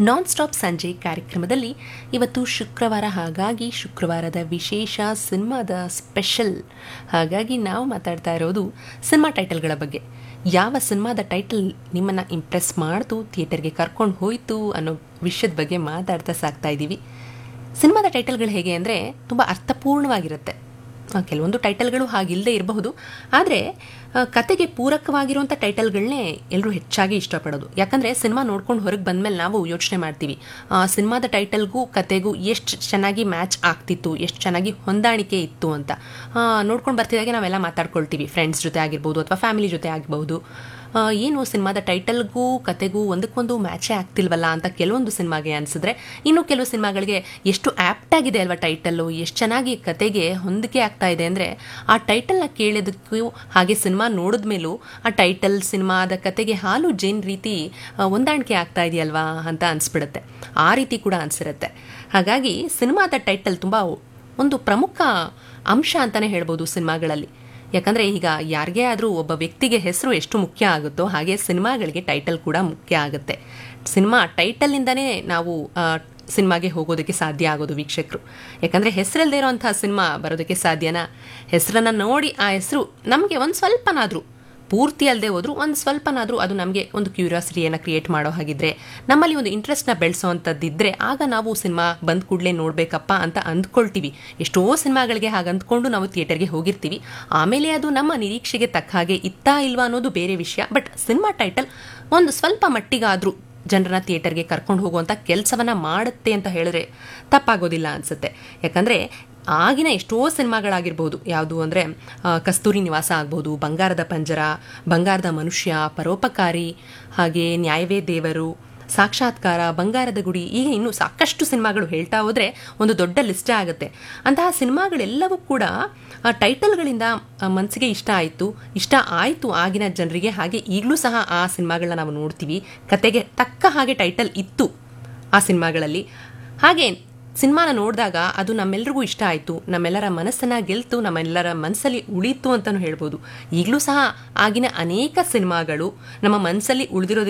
non stop ಸಂಜೆ ಕಾರ್ಯಕ್ರಮದಲ್ಲಿ ಇವತ್ತು ಶುಕ್ರವಾರ ಹಾಗಾಗಿ ಶುಕ್ರವಾರದ ವಿಶೇಷ ಸಿನಿಮಾದ ಸ್ಪೆಷಲ್ ಹಾಗಾಗಿ ನಾವು ಮಾತಾಡ್ತಾ ಇರೋದು ಸಿನಿಮಾ ಟೈಟಲ್ಗಳ ಬಗ್ಗೆ ಯಾವ ಸಿನಿಮಾದ ಟೈಟಲ್ ನಿಮ್ಮನ್ನು ಇಂಪ್ರೆಸ್ ಮಾಡ್ತು ಥಿಯೇಟರ್ಗೆ ಕರ್ಕೊಂಡು ಹೋಯಿತು ಅನ್ನೋ ವಿಷಯದ ಬಗ್ಗೆ ಮಾತಾಡ್ತಾ ಸಾಕ್ತಾ ಇದ್ದೀವಿ ಸಿನಿಮಾದ ಟೈಟಲ್ಗಳು ಹೇಗೆ ಅಂದರೆ ತುಂಬ ಅರ್ಥಪೂರ್ಣವಾಗಿರುತ್ತೆ ಆ, ಕೆಲವೊಂದು ಟೈಟಲ್ಗಳು ಹಾಗಿಲ್ಲದೆ ಇರಬಹುದು ಆದರೆ ಕತೆಗೆ ಪೂರಕವಾಗಿರುವಂಥ ಟೈಟಲ್ಗಳನ್ನೇ ಎಲ್ಲರೂ ಹೆಚ್ಚಾಗಿ ಇಷ್ಟಪಡೋದು ಯಾಕಂದರೆ ಸಿನಿಮಾ ನೋಡ್ಕೊಂಡು ಹೊರಗೆ ಬಂದಮೇಲೆ ನಾವು ಯೋಚನೆ ಮಾಡ್ತೀವಿ ಆ, ಸಿನಿಮಾದ ಟೈಟಲ್ಗೂ ಕತೆಗೂ ಎಷ್ಟು ಚೆನ್ನಾಗಿ ಮ್ಯಾಚ್ ಆಗ್ತಿತ್ತು ಎಷ್ಟು ಚೆನ್ನಾಗಿ ಹೊಂದಾಣಿಕೆ ಇತ್ತು ಅಂತ ನೋಡ್ಕೊಂಡು ಬರ್ತಿದ್ದಾಗೆ ನಾವೆಲ್ಲ ಮಾತಾಡ್ಕೊಳ್ತೀವಿ ಫ್ರೆಂಡ್ಸ್ ಜೊತೆ ಆಗಿರ್ಬೋದು ಅಥವಾ ಫ್ಯಾಮಿಲಿ ಜೊತೆ ಆಗ್ಬೋದು ಆ, ಏನು ಸಿನಿಮಾದ ಟೈಟಲ್ಗೂ ಕತೆಗೂ ಒಂದಕ್ಕೊಂದು ಮ್ಯಾಚೇ ಆಗ್ತಿಲ್ವಲ್ಲ ಅಂತ ಕೆಲವೊಂದು ಸಿನಿಮಾಗೆ ಅನಿಸಿದ್ರೆ ಇನ್ನು ಕೆಲವು ಸಿನಿಮಾಗಳಿಗೆ ಎಷ್ಟು ಆ್ಯಪ್ಟ್ ಆಗಿದೆ ಅಲ್ವಾ ಟೈಟಲ್ಲು ಎಷ್ಟು ಚೆನ್ನಾಗಿ ಕತೆಗೆ ಹೊಂದಿಕೆ ಆಗ್ತಾ ಇದೆ ಅಂದರೆ ಆ ಟೈಟಲ್ನ ಕೇಳೋದಕ್ಕೂ ಹಾಗೆ ಸಿನಿಮಾ ನೋಡಿದ ಮೇಲೂ ಆ ಟೈಟಲ್ ಸಿನಿಮಾದ ಕತೆಗೆ ಹಾಲು ಜೇನ್ ರೀತಿ ಆ, ಹೊಂದಾಣಿಕೆ ಆಗ್ತಾ ಇದೆಯಲ್ವಾ ಅಂತ ಅನಿಸ್ಬಿಡುತ್ತೆ ಆ ರೀತಿ ಕೂಡ ಅನಿಸಿರುತ್ತೆ ಹಾಗಾಗಿ ಸಿನಿಮಾದ ಟೈಟಲ್ ತುಂಬ ಒಂದು ಪ್ರಮುಖ ಅಂಶ ಅಂತಲೇ ಹೇಳ್ಬೋದು ಸಿನಿಮಾಗಳಲ್ಲಿ ಯಾಕಂದರೆ ಈಗ ಯಾರಿಗೇ ಆದರೂ ಒಬ್ಬ ವ್ಯಕ್ತಿಗೆ ಹೆಸರು ಎಷ್ಟು ಮುಖ್ಯ ಆಗುತ್ತೋ ಹಾಗೆ ಸಿನಿಮಾಗಳಿಗೆ ಟೈಟಲ್ ಕೂಡ ಮುಖ್ಯ ಆಗುತ್ತೆ ಸಿನಿಮಾ ಟೈಟಲಿಂದನೇ ನಾವು ಆ, ಸಿನಿಮಾಗೆ ಹೋಗೋದಕ್ಕೆ ಸಾಧ್ಯ ಆಗೋದು ವೀಕ್ಷಕರು ಯಾಕಂದರೆ ಹೆಸರಲ್ಲದೆ ಇರೋಂಥ ಸಿನಿಮಾ ಬರೋದಕ್ಕೆ ಸಾಧ್ಯನಾ ಹೆಸರನ್ನು ನೋಡಿ ಆ ಹೆಸರು ನಮಗೆ ಒಂದು ಸ್ವಲ್ಪನಾದರೂ ಪೂರ್ತಿ ಅಲ್ಲದೆ ಹೋದರೂ ಒಂದು ಸ್ವಲ್ಪನಾದರೂ ಅದು ನಮಗೆ ಒಂದು ಕ್ಯೂರಿಯಾಸಿಟಿಯನ್ನು ಕ್ರಿಯೇಟ್ ಮಾಡೋ ಹಾಗಿದ್ರೆ ನಮ್ಮಲ್ಲಿ ಒಂದು ಇಂಟ್ರೆಸ್ಟ್ನ ಬೆಳೆಸೋವಂಥದ್ದಿದ್ದರೆ ಆಗ ನಾವು ಸಿನಿಮಾ ಬಂದ ಕೂಡಲೇ ನೋಡಬೇಕಪ್ಪ ಅಂತ ಅಂದ್ಕೊಳ್ತೀವಿ ಎಷ್ಟೋ ಸಿನಿಮಾಗಳಿಗೆ ಹಾಗೆ ಅಂದ್ಕೊಂಡು ನಾವು ಥಿಯೇಟರ್ಗೆ ಹೋಗಿರ್ತೀವಿ ಆಮೇಲೆ ಅದು ನಮ್ಮ ನಿರೀಕ್ಷೆಗೆ ತಕ್ಕ ಹಾಗೆ ಇತ್ತಾ ಇಲ್ವಾ ಅನ್ನೋದು ಬೇರೆ ವಿಷಯ ಬಟ್ ಸಿನಿಮಾ ಟೈಟಲ್ ಒಂದು ಸ್ವಲ್ಪ ಮಟ್ಟಿಗಾದರೂ ಜನರನ್ನ ಥಿಯೇಟರ್ಗೆ ಕರ್ಕೊಂಡು ಹೋಗುವಂಥ ಕೆಲಸವನ್ನ ಮಾಡುತ್ತೆ ಅಂತ ಹೇಳಿದ್ರೆ ತಪ್ಪಾಗೋದಿಲ್ಲ ಅನಿಸುತ್ತೆ ಯಾಕಂದರೆ ಆಗಿನ ಎಷ್ಟೋ ಸಿನಿಮಾಗಳಾಗಿರ್ಬೋದು ಯಾವುದು ಅಂದರೆ ಕಸ್ತೂರಿ ನಿವಾಸ ಆಗ್ಬೋದು ಬಂಗಾರದ ಪಂಜರ ಬಂಗಾರದ ಮನುಷ್ಯ ಪರೋಪಕಾರಿ ಹಾಗೆ ನ್ಯಾಯವೇ ದೇವರು ಸಾಕ್ಷಾತ್ಕಾರ ಬಂಗಾರದ ಗುಡಿ ಈಗ ಇನ್ನೂ ಸಾಕಷ್ಟು ಸಿನಿಮಾಗಳು ಹೇಳ್ತಾ ಹೋದರೆ ಒಂದು ದೊಡ್ಡ ಲಿಸ್ಟೇ ಆಗುತ್ತೆ ಅಂತಹ ಸಿನಿಮಾಗಳೆಲ್ಲವೂ ಕೂಡ ಆ ಟೈಟಲ್ಗಳಿಂದ ಮನಸ್ಸಿಗೆ ಇಷ್ಟ ಆಯಿತು ಇಷ್ಟ ಆಯಿತು ಆಗಿನ ಜನರಿಗೆ ಹಾಗೆ ಈಗಲೂ ಸಹ ಆ ಸಿನಿಮಾಗಳನ್ನ ನಾವು ನೋಡ್ತೀವಿ ಕತೆಗೆ ತಕ್ಕ ಹಾಗೆ ಟೈಟಲ್ ಇತ್ತು ಆ ಸಿನಿಮಾಗಳಲ್ಲಿ ಹಾಗೆ ಸಿನಿಮಾನ ನೋಡಿದಾಗ ಅದು ನಮ್ಮೆಲ್ರಿಗೂ ಇಷ್ಟ ಆಯಿತು ನಮ್ಮೆಲ್ಲರ ಮನಸ್ಸನ್ನು ಗೆಲ್ತು ನಮ್ಮೆಲ್ಲರ ಮನಸ್ಸಲ್ಲಿ ಉಳೀತು ಅಂತಲೂ ಹೇಳ್ಬೋದು ಈಗಲೂ ಸಹ ಆಗಿನ ಅನೇಕ ಸಿನಿಮಾಗಳು ನಮ್ಮ ಮನಸ್ಸಲ್ಲಿ ಉಳಿದಿರೋದು